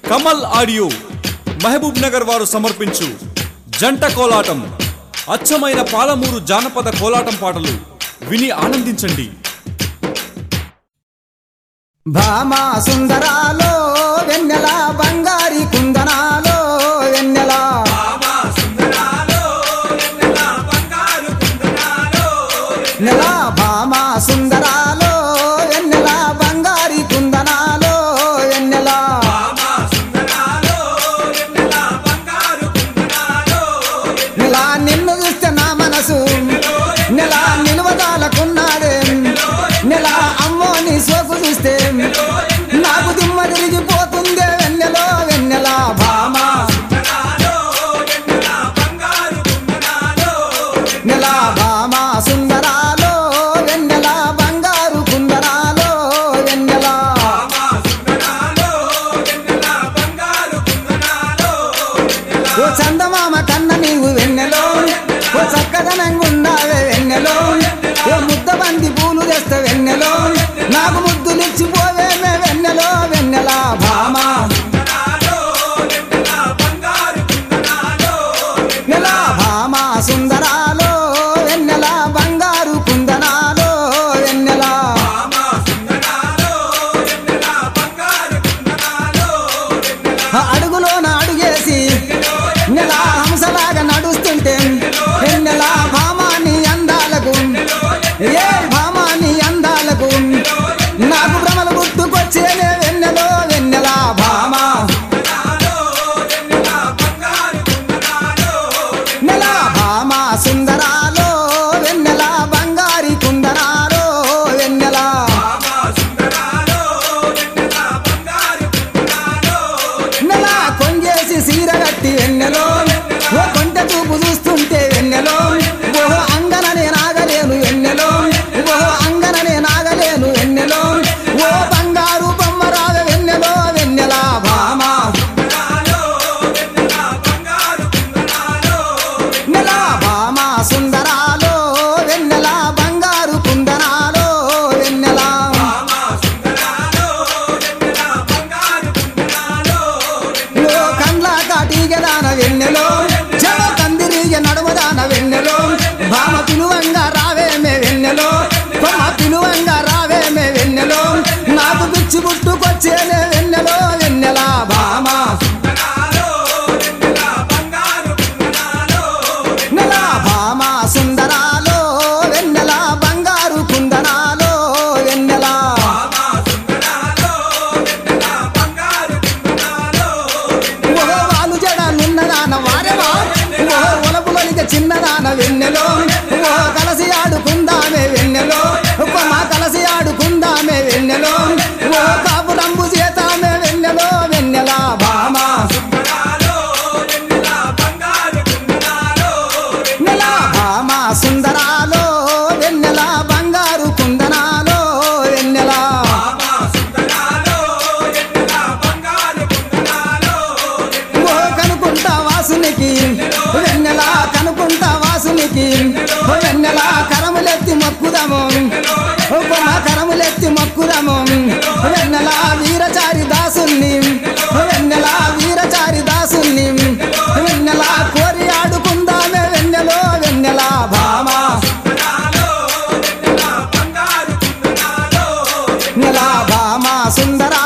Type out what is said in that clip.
Kamal audio Mahabub Nagar వారు సమర్పించు జంట కోలాటం అచ్చమైన పాలమూరు జానపద కోలాటం పాటలు విని ఆనందించండి భామా సుందరాలో వెన్నెల బంగారి కుందనాలో వెన్నెల నెల భామా సుందరాలో వెన్నెల బంగారి కుందనాలో వెన్నెల నెల నిన్ను చూస్తే నా మనసు నెల నిలువదాలకున్నాడే నెల అమ్మో నీ సోకు చూస్తే నాకు దిమ్మ తిరిగిపోతుందే వెన్నెలో వెన్నెల భామా నెల భామా సుందరాలో వెన్నెల బంగారు కుందరాలో వెన్నెల ఓ చందమామ కన్న నీవు వెన్నెలో ఓ చక్కదనంగుండావే వెన్నెలో ఓ ముద్ద బంది పూలు తెస్తే వెన్నెలో నాకు ముద్దులిచ్చిపోవే మే వెన్నెలో వెన్నెల భామా నెల భామా సుందరాలో వెన్నెల బంగారు కుందనాలో వెన్నెల ఆ అడుగులోన అడుగేసి నెల హంసలాగా నడుస్తుంటే వెన్నెల భామాని అందాలకు ఏ భామాని అందాలకు నాకు భ్రమలు గుర్తుకొచ్చేనే వెన్నెలో వెన్నెల భామా నెల భామా సుందరాలో వెన్నెల బంగారి కుందనాలో వెన్నెల నెల కొంగేసి సీర కట్టి వెన్నెలో ఓ కొంట చూపు చూస్తుంటే వెన్నెలో ఓ అంగననే నాగలేను వెన్నెలో ఓ అంగననే నాగలేను వెన్నెలో ఓ బంగారు బొమ్మరాల వెన్నెలో వెన్నెల భామా నెల భామా సుందరాలో వెన్నెల బంగారు కుందనాలో వెన్నెల ఓ కండ్ల కాటిగదాన వెన్నెలో జవ కందిరిగ నడుమదాన వెన్నెలో భామ పిలువంగా రావేమే వెన్నెలో కొమ్మ పిలువంగా రావేమే వెన్నెలో నాకు పిచ్చి పుట్టుకొచ్చేనే వెన్నెలో వెన్నెల భామ నెల భామ సుందరాలో వెన్నెల బంగారు కుందనాలో వెన్నెల ఓ వాలు జడాలున్నదాన వారెవా ఓ ఒలపులొలిక చిన్నదాన వెన్నెలో ఓ కలసి ఆడుకుందామే వెన్నెలో కొమ్మ కలసి ఆడుకుందామే వెన్నెలో ఓ కాపు రంబు చేతామే వెన్నెలో వెన్నెల భామా నెల భామా సుందరాలో వెన్నెల బంగారు కుందనాలో వెన్నెల ఓ కనుకుంటా వాసునికి వెన్నెల కనుకుంటా వాసునికి ఓ వెన్నెల కరములెత్తి మొక్కుదాము ఓ కొమ్మ కరములెత్తి మొక్కుదాము వెన్నెల వీరచారి దాసుల్ని ఓ వెన్నెల వీరచారి దాసుల్ని వెన్నెల కోరి ఆడుకుందామే వెన్నెలో వెన్నెల భామా నెల భామా సుందరా